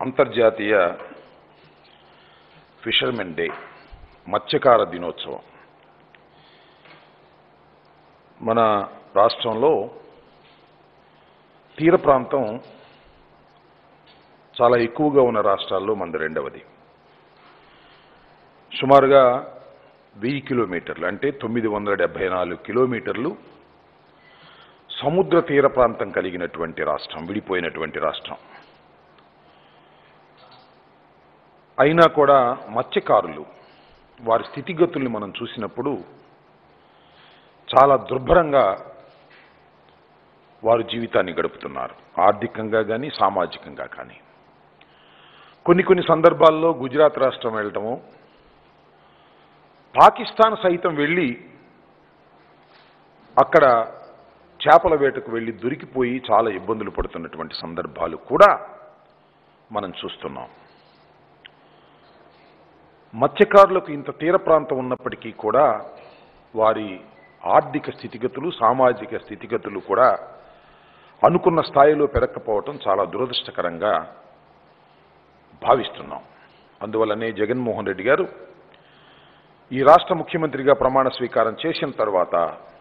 అంతర్జాతీయ fishermen day మత్స్యకార దినోత్సవం మన రాష్ట్రంలో తీర ప్రాంతం చాలా ఎక్కువగా ఉన్న రాష్ట్రాల్లో మనది రెండవది సుమారుగా వెయ్యి కిలోమీటర్లు అంటే తొమ్మిది వందల డెబ్బై నాలుగు కిలోమీటర్లు సముద్ర తీర ప్రాంతం కలిగినటువంటి రాష్ట్రం విడిపోయినటువంటి రాష్ట్రం అయినా కూడా మత్స్యకారులు వారి స్థితిగతుల్ని మనం చూసినప్పుడు చాలా దుర్భరంగా వారు జీవితాన్ని గడుపుతున్నారు ఆర్థికంగా కానీ సామాజికంగా కానీ కొన్ని కొన్ని సందర్భాల్లో గుజరాత్ రాష్ట్రం వెళ్ళటము పాకిస్తాన్ సైతం వెళ్ళి అక్కడ చేపల వేటకు వెళ్ళి దొరికిపోయి చాలా ఇబ్బందులు పడుతున్నటువంటి సందర్భాలు కూడా మనం చూస్తున్నాం మత్స్యకారులకు ఇంత తీర ప్రాంతం ఉన్నప్పటికీ కూడా వారి ఆర్థిక స్థితిగతులు సామాజిక స్థితిగతులు కూడా అనుకున్న స్థాయిలో పెరగకపోవటం చాలా దురదృష్టకరంగా భావిస్తున్నాం అందువల్లనే జగన్మోహన్ రెడ్డి గారు ఈ రాష్ట్ర ముఖ్యమంత్రిగా ప్రమాణ స్వీకారం చేసిన తర్వాత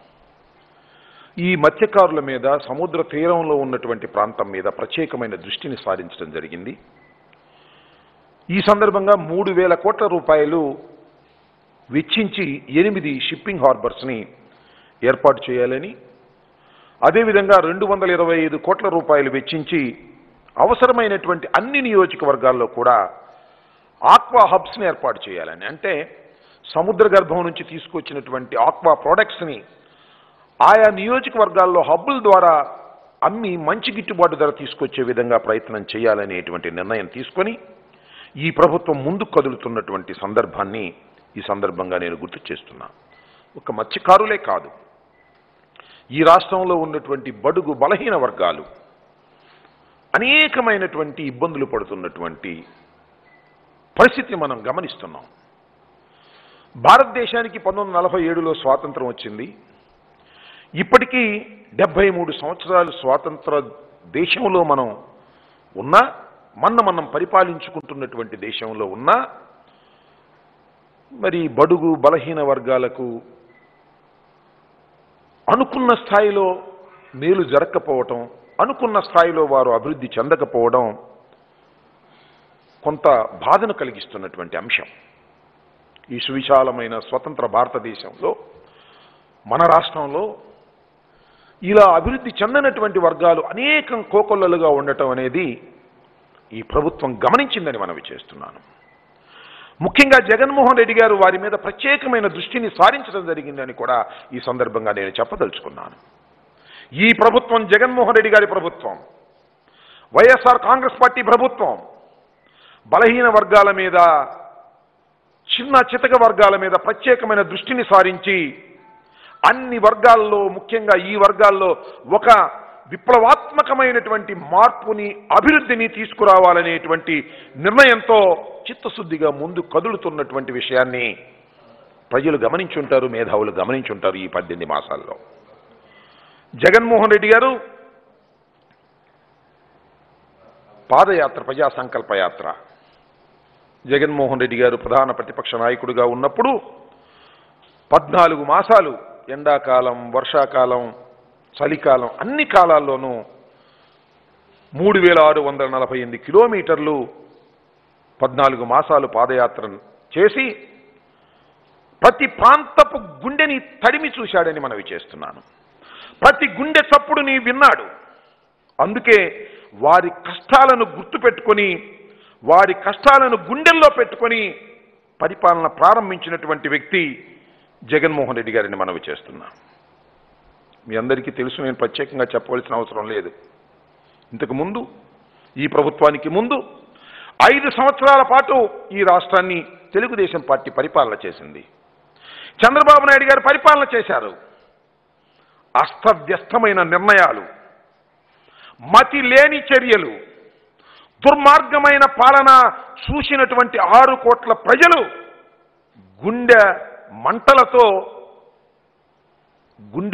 ఈ మత్స్యకారుల మీద సముద్ర తీరంలో ఉన్నటువంటి ప్రాంతం మీద ప్రత్యేకమైన దృష్టిని సారించడం జరిగింది ఈ సందర్భంగా మూడు వేల కోట్ల రూపాయలు వెచ్చించి ఎనిమిది షిప్పింగ్ హార్బర్స్ని ఏర్పాటు చేయాలని అదేవిధంగా రెండు వందల ఇరవై ఐదు కోట్ల రూపాయలు వెచ్చించి అవసరమైనటువంటి అన్ని నియోజకవర్గాల్లో కూడా ఆక్వా హబ్స్ని ఏర్పాటు చేయాలని అంటే సముద్ర గర్భం నుంచి తీసుకొచ్చినటువంటి ఆక్వా ప్రోడక్ట్స్ని ఆయా నియోజకవర్గాల్లో హబ్బుల ద్వారా అమ్మి మంచి గిట్టుబాటు ధర తీసుకొచ్చే విధంగా ప్రయత్నం చేయాలనేటువంటి నిర్ణయం తీసుకొని ఈ ప్రభుత్వం ముందుకు కదులుతున్నటువంటి సందర్భాన్ని ఈ సందర్భంగా నేను గుర్తు చేస్తున్నా ఒక మత్స్యకారులే కాదు ఈ రాష్ట్రంలో ఉన్నటువంటి బడుగు బలహీన వర్గాలు అనేకమైనటువంటి ఇబ్బందులు పడుతున్నటువంటి పరిస్థితి మనం గమనిస్తున్నాం భారతదేశానికి పంతొమ్మిది వందల నలభై ఏడులో స్వాతంత్రం వచ్చింది ఇప్పటికీ డెబ్బై మూడు సంవత్సరాలు స్వాతంత్ర దేశంలో మనం ఉన్నా మన మనం పరిపాలించుకుంటున్నటువంటి దేశంలో ఉన్నా మరి బడుగు బలహీన వర్గాలకు అనుకున్న స్థాయిలో మేలు జరగకపోవటం అనుకున్న స్థాయిలో వారు అభివృద్ధి చెందకపోవడం కొంత బాధను కలిగిస్తున్నటువంటి అంశం ఈ సువిశాలమైన స్వతంత్ర భారతదేశంలో మన రాష్ట్రంలో ఇలా అభివృద్ధి చెందనటువంటి వర్గాలు అనేకం కోకొల్లలుగా ఉండటం అనేది ఈ ప్రభుత్వం గమనించిందని మనవి చేస్తున్నాను ముఖ్యంగా జగన్మోహన్ రెడ్డి గారు వారి మీద ప్రత్యేకమైన దృష్టిని సారించడం జరిగిందని కూడా ఈ సందర్భంగా నేను చెప్పదలుచుకున్నాను ఈ ప్రభుత్వం జగన్మోహన్ రెడ్డి గారి ప్రభుత్వం వైఎస్ఆర్ కాంగ్రెస్ పార్టీ ప్రభుత్వం బలహీన వర్గాల మీద చిన్న చితక వర్గాల మీద ప్రత్యేకమైన దృష్టిని సారించి అన్ని వర్గాల్లో ముఖ్యంగా ఈ వర్గాల్లో ఒక విప్లవాత్మకమైనటువంటి మార్పుని అభివృద్ధిని తీసుకురావాలనేటువంటి నిర్ణయంతో చిత్తశుద్ధిగా ముందు కదులుతున్నటువంటి విషయాన్ని ప్రజలు గమనించుంటారు మేధావులు గమనించుంటారు ఈ పద్దెనిమిది మాసాల్లో జగన్మోహన్ రెడ్డి గారు పాదయాత్ర ప్రజా సంకల్ప యాత్ర జగన్మోహన్ రెడ్డి గారు ప్రధాన ప్రతిపక్ష నాయకుడిగా ఉన్నప్పుడు పద్నాలుగు మాసాలు ఎండాకాలం వర్షాకాలం చలికాలం అన్ని కాలాల్లోనూ మూడు వేల ఆరు వందల నలభై ఎనిమిది కిలోమీటర్లు పద్నాలుగు మాసాలు పాదయాత్ర చేసి ప్రతి ప్రాంతపు గుండెని తడిమి చూశాడని మనవి చేస్తున్నాను ప్రతి గుండె చప్పుడుని విన్నాడు అందుకే వారి కష్టాలను గుర్తుపెట్టుకొని వారి కష్టాలను గుండెల్లో పెట్టుకొని పరిపాలన ప్రారంభించినటువంటి వ్యక్తి జగన్మోహన్ రెడ్డి గారిని మనవి చేస్తున్నా మీ అందరికీ తెలుసు నేను ప్రత్యేకంగా చెప్పవలసిన అవసరం లేదు ఇంతకు ముందు ఈ ప్రభుత్వానికి ముందు ఐదు సంవత్సరాల పాటు ఈ రాష్ట్రాన్ని తెలుగుదేశం పార్టీ పరిపాలన చేసింది చంద్రబాబు నాయుడు గారు పరిపాలన చేశారు అస్తవ్యస్తమైన నిర్ణయాలు మతి లేని చర్యలు దుర్మార్గమైన పాలన చూసినటువంటి ఆరు కోట్ల ప్రజలు గుండె మంటలతో గుండె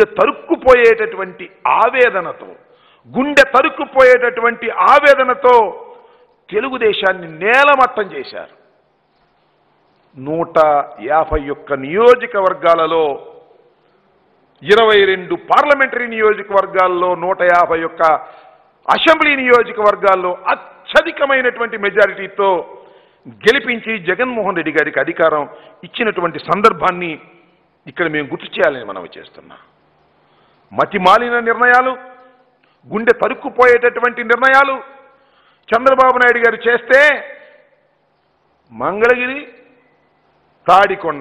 తరుక్కుపోయేటటువంటి ఆవేదనతో గుండె తరుక్కుపోయేటటువంటి ఆవేదనతో తెలుగుదేశాన్ని నేలమట్టం చేశారు నూట యాభై ఒక్క నియోజకవర్గాలలో ఇరవై రెండు పార్లమెంటరీ నియోజకవర్గాల్లో నూట యాభై ఒక్క అసెంబ్లీ నియోజకవర్గాల్లో అత్యధికమైనటువంటి మెజారిటీతో గెలిపించి జగన్మోహన్ రెడ్డి గారికి అధికారం ఇచ్చినటువంటి సందర్భాన్ని ఇక్కడ మేము గుర్తు చేయాలని మనం చేస్తున్నాం మతి మాలిన నిర్ణయాలు గుండె తరుక్కుపోయేటటువంటి నిర్ణయాలు చంద్రబాబు నాయుడు గారు చేస్తే మంగళగిరి తాడికొండ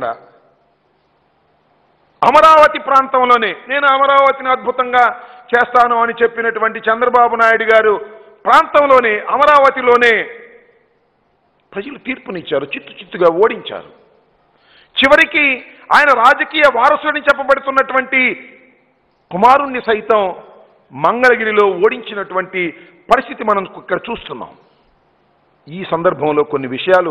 అమరావతి ప్రాంతంలోనే నేను అమరావతిని అద్భుతంగా చేస్తాను అని చెప్పినటువంటి చంద్రబాబు నాయుడు గారు ప్రాంతంలోనే అమరావతిలోనే ప్రజలు తీర్పునిచ్చారు చిత్తు చిత్తుగా ఓడించారు చివరికి ఆయన రాజకీయ వారసుని చెప్పబడుతున్నటువంటి కుమారుణ్ణి సైతం మంగళగిరిలో ఓడించినటువంటి పరిస్థితి మనం ఇక్కడ చూస్తున్నాం ఈ సందర్భంలో కొన్ని విషయాలు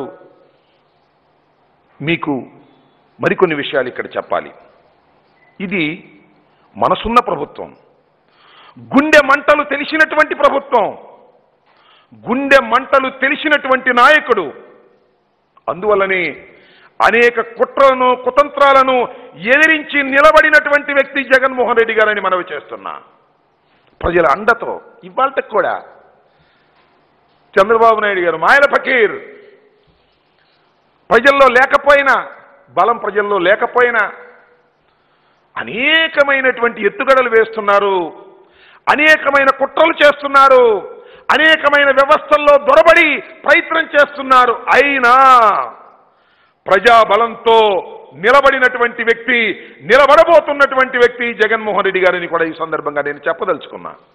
మీకు మరికొన్ని విషయాలు ఇక్కడ చెప్పాలి ఇది మనసున్న ప్రభుత్వం గుండె మంటలు తెలిసినటువంటి ప్రభుత్వం గుండె మంటలు తెలిసినటువంటి నాయకుడు అందువల్లనే అనేక కుట్రలను కుతంత్రాలను ఎదిరించి నిలబడినటువంటి వ్యక్తి జగన్మోహన్ రెడ్డి గారని మనవి చేస్తున్నా ప్రజల అండతో ఇవాళ కూడా చంద్రబాబు నాయుడు గారు మాయల ఫకీర్ ప్రజల్లో లేకపోయినా బలం ప్రజల్లో లేకపోయినా అనేకమైనటువంటి ఎత్తుగడలు వేస్తున్నారు అనేకమైన కుట్రలు చేస్తున్నారు అనేకమైన వ్యవస్థల్లో దొరబడి ప్రయత్నం చేస్తున్నారు అయినా ప్రజాబలంతో నిలబడినటువంటి వ్యక్తి నిలబడబోతున్నటువంటి వ్యక్తి జగన్మోహన్ రెడ్డి గారిని కూడా ఈ సందర్భంగా నేను చెప్పదలుచుకున్నా